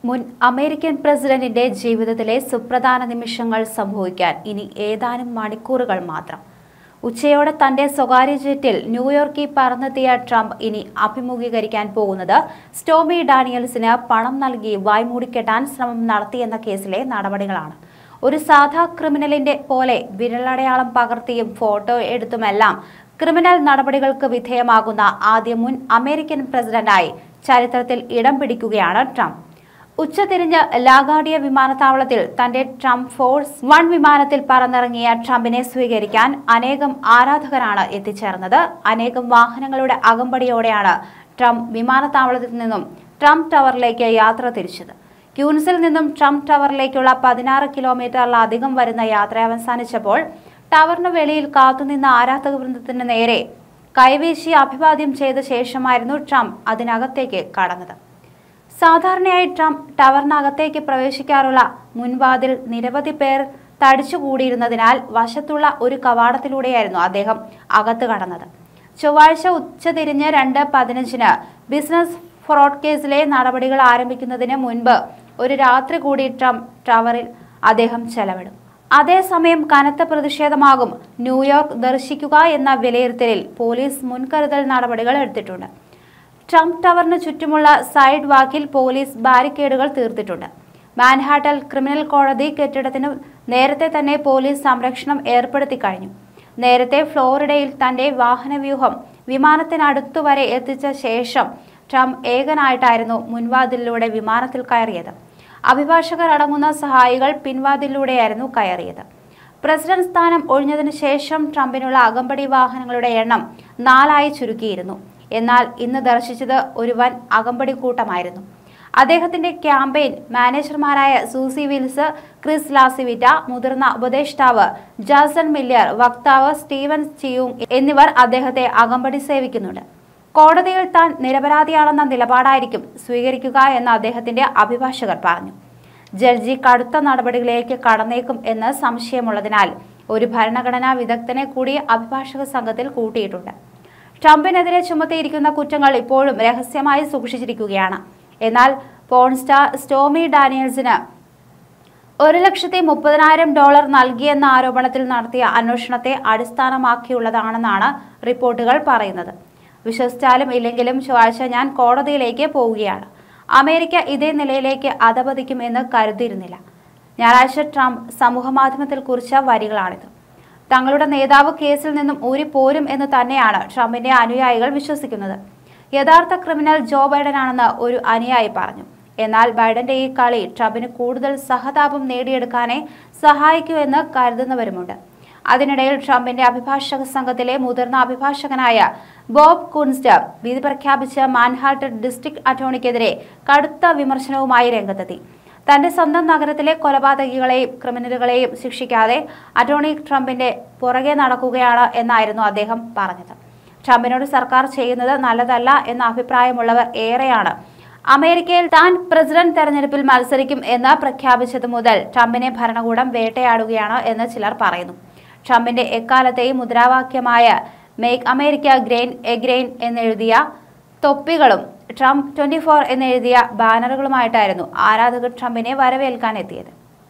മുൻ അമേരിക്കൻ പ്രസിഡന്റിന്റെ ജീവിതത്തിലെ സുപ്രധാന നിമിഷങ്ങൾ സംഭവിക്കാൻ ഇനി ഏതാനും മണിക്കൂറുകൾ മാത്രം ഉച്ചയോടെ തന്റെ സ്വകാര്യ ജെറ്റിൽ ന്യൂയോർക്കിൽ പറന്നെത്തിയ ട്രംപ് ഇനി അഭിമുഖീകരിക്കാൻ പോകുന്നത് സ്റ്റോമി ഡാനിയൽസിന് പണം നൽകി വായ്മൂടിക്കെട്ടാൻ ശ്രമം നടത്തിയെന്ന കേസിലെ നടപടികളാണ് ഒരു സാധാ ക്രിമിനലിന്റെ പോലെ വിരലടയാളം പകർത്തിയും ഫോട്ടോ എടുത്തുമെല്ലാം ക്രിമിനൽ നടപടികൾക്ക് വിധേയമാകുന്ന ആദ്യ മുൻ അമേരിക്കൻ പ്രസിഡന്റായി ചരിത്രത്തിൽ ഇടം പിടിക്കുകയാണ് ട്രംപ് ഉച്ചതിരിഞ്ഞ് ലാഗാഡിയ വിമാനത്താവളത്തിൽ തന്റെ ട്രംപ് ഫോഴ്സ് വൺ വിമാനത്തിൽ പറന്നിറങ്ങിയ ട്രംപിനെ സ്വീകരിക്കാൻ അനേകം ആരാധകരാണ് എത്തിച്ചേർന്നത് അനേകം വാഹനങ്ങളുടെ അകമ്പടിയോടെയാണ് ട്രംപ് വിമാനത്താവളത്തിൽ നിന്നും ട്രംപ് ടവറിലേക്ക് യാത്ര തിരിച്ചത് ക്യൂൻസിൽ നിന്നും ട്രംപ് ടവറിലേക്കുള്ള പതിനാറ് കിലോമീറ്ററിലധികം വരുന്ന യാത്ര അവസാനിച്ചപ്പോൾ ടവറിന് വെളിയിൽ കാത്തുനിന്ന ആരാധക വൃന്ദത്തിന് നേരെ കൈവീശി അഭിവാദ്യം ചെയ്ത ശേഷമായിരുന്നു ട്രംപ് അതിനകത്തേക്ക് കടന്നത് സാധാരണയായി ട്രംപ് ടവറിനകത്തേക്ക് പ്രവേശിക്കാറുള്ള മുൻവാതിൽ നിരവധി പേർ തടിച്ചുകൂടിയിരുന്നതിനാൽ വശത്തുള്ള ഒരു കവാടത്തിലൂടെയായിരുന്നു അദ്ദേഹം അകത്ത് കടന്നത് ചൊവ്വാഴ്ച ഉച്ചതിരിഞ്ഞ് രണ്ട് പതിനഞ്ചിന് ബിസിനസ് ഫ്രോഡ് കേസിലെ നടപടികൾ ആരംഭിക്കുന്നതിന് മുൻപ് ഒരു രാത്രി കൂടി ട്രംപ് ടവറിൽ അദ്ദേഹം ചെലവിടും അതേസമയം കനത്ത പ്രതിഷേധമാകും ന്യൂയോർക്ക് ദർശിക്കുക എന്ന വിലയിരുത്തലിൽ പോലീസ് മുൻകരുതൽ നടപടികൾ എടുത്തിട്ടുണ്ട് ട്രംപ് ടവറിന് ചുറ്റുമുള്ള സൈഡ് വാക്കിൽ പോലീസ് ബാരിക്കേഡുകൾ തീർത്തിട്ടുണ്ട് മാൻഹാട്ടൽ ക്രിമിനൽ കോടതി കെട്ടിടത്തിന് നേരത്തെ തന്നെ പോലീസ് സംരക്ഷണം ഏർപ്പെടുത്തി കഴിഞ്ഞു നേരത്തെ ഫ്ലോറിഡയിൽ തന്റെ വാഹനവ്യൂഹം വിമാനത്തിനടുത്തു വരെ എത്തിച്ച ശേഷം ട്രംപ് ഏകനായിട്ടായിരുന്നു മുൻവാതിലിലൂടെ വിമാനത്തിൽ കയറിയത് അഭിഭാഷകർ അടങ്ങുന്ന സഹായികൾ പിൻവാതിലൂടെയായിരുന്നു കയറിയത് പ്രസിഡന്റ് സ്ഥാനം ഒഴിഞ്ഞതിനു ശേഷം ട്രംപിനുള്ള അകമ്പടി വാഹനങ്ങളുടെ എണ്ണം നാലായി ചുരുക്കിയിരുന്നു എന്നാൽ ഇന്ന് ദർശിച്ചത് ഒരു വൻ അകമ്പടി കൂട്ടമായിരുന്നു അദ്ദേഹത്തിന്റെ ക്യാമ്പയിൻ മാനേജർമാരായ സൂസി വിൽസ് ക്രിസ് ലാസിവിറ്റ മുതിർന്ന ഉപദേഷ്ടാവ് ജാസൺ മില്ലർ വക്താവ് സ്റ്റീവൻ ചിയൂങ് എന്നിവർ അദ്ദേഹത്തെ അകമ്പടി സേവിക്കുന്നുണ്ട് കോടതിയിൽ താൻ നിരപരാധിയാണെന്ന നിലപാടായിരിക്കും സ്വീകരിക്കുക എന്ന് അദ്ദേഹത്തിന്റെ അഭിഭാഷകർ പറഞ്ഞു ജഡ്ജി കടുത്ത നടപടികളിലേക്ക് കടന്നേക്കും എന്ന് സംശയമുള്ളതിനാൽ ഒരു ഭരണഘടനാ വിദഗ്ധനെ കൂടി അഭിഭാഷക സംഘത്തിൽ കൂട്ടിയിട്ടുണ്ട് ട്രംപിനെതിരെ ചുമത്തിയിരിക്കുന്ന കുറ്റങ്ങൾ ഇപ്പോഴും രഹസ്യമായി സൂക്ഷിച്ചിരിക്കുകയാണ് എന്നാൽ പോൺസ്റ്റാർ സ്റ്റോമി ഡാനിയൽസിന് ഒരു ലക്ഷത്തി മുപ്പതിനായിരം ഡോളർ നൽകിയെന്ന ആരോപണത്തിൽ നടത്തിയ അന്വേഷണത്തെ അടിസ്ഥാനമാക്കിയുള്ളതാണെന്നാണ് റിപ്പോർട്ടുകൾ പറയുന്നത് വിശ്വസിച്ചാലും ഇല്ലെങ്കിലും ചൊവ്വാഴ്ച ഞാൻ കോടതിയിലേക്ക് പോവുകയാണ് അമേരിക്ക ഇതേ നിലയിലേക്ക് അധപതിക്കുമെന്ന് കരുതിയിരുന്നില്ല ഞായറാഴ്ച ട്രംപ് സമൂഹമാധ്യമത്തിൽ കുറിച്ച വരികളാണിത് തങ്ങളുടെ നേതാവ് കേസിൽ നിന്നും ഊരിപ്പോരും എന്ന് തന്നെയാണ് ട്രംപിന്റെ അനുയായികൾ വിശ്വസിക്കുന്നത് യഥാർത്ഥ ക്രിമിനൽ ജോ ബൈഡനാണെന്ന് ഒരു അനുയായി പറഞ്ഞു എന്നാൽ ബൈഡന്റെ ഈ കളി ട്രംപിന് കൂടുതൽ സഹതാപം നേടിയെടുക്കാനേ സഹായിക്കൂ എന്ന് കരുതുന്നവരുമുണ്ട് അതിനിടയിൽ ട്രംപിന്റെ അഭിഭാഷക സംഘത്തിലെ മുതിർന്ന അഭിഭാഷകനായ ബോബ് കുൻസ്റ്റർ വിധി പ്രഖ്യാപിച്ച മാൻഹാട്ടൻ ഡിസ്ട്രിക്ട് അറ്റോർണിക്കെതിരെ കടുത്ത വിമർശനവുമായി രംഗത്തെത്തി തന്റെ സ്വന്തം നഗരത്തിലെ കൊലപാതകികളെയും ക്രിമിനലുകളെയും ശിക്ഷിക്കാതെ അറ്റോർണി ട്രംപിന്റെ പുറകെ നടക്കുകയാണ് എന്നായിരുന്നു അദ്ദേഹം പറഞ്ഞത് ട്രംപിനോട് സർക്കാർ ചെയ്യുന്നത് നല്ലതല്ല എന്ന അഭിപ്രായമുള്ളവർ ഏറെയാണ് അമേരിക്കയിൽ താൻ പ്രസിഡന്റ് തെരഞ്ഞെടുപ്പിൽ മത്സരിക്കും എന്ന് പ്രഖ്യാപിച്ചത് മുതൽ ട്രംപിനെ ഭരണകൂടം വേട്ടയാടുകയാണ് എന്ന് ചിലർ പറയുന്നു ട്രംപിന്റെ എക്കാലത്തെയും മുദ്രാവാക്യമായ മേക്ക് അമേരിക്ക ഗ്രെയിൻ എഗ്രെയിൻ എന്നെഴുതിയ തൊപ്പികളും ട്രംപ് ട്വന്റി ഫോർ എന്നെഴുതിയ ബാനറുകളുമായിട്ടായിരുന്നു ആരാധകർ ട്രംപിനെ വരവേൽക്കാൻ എത്തിയത്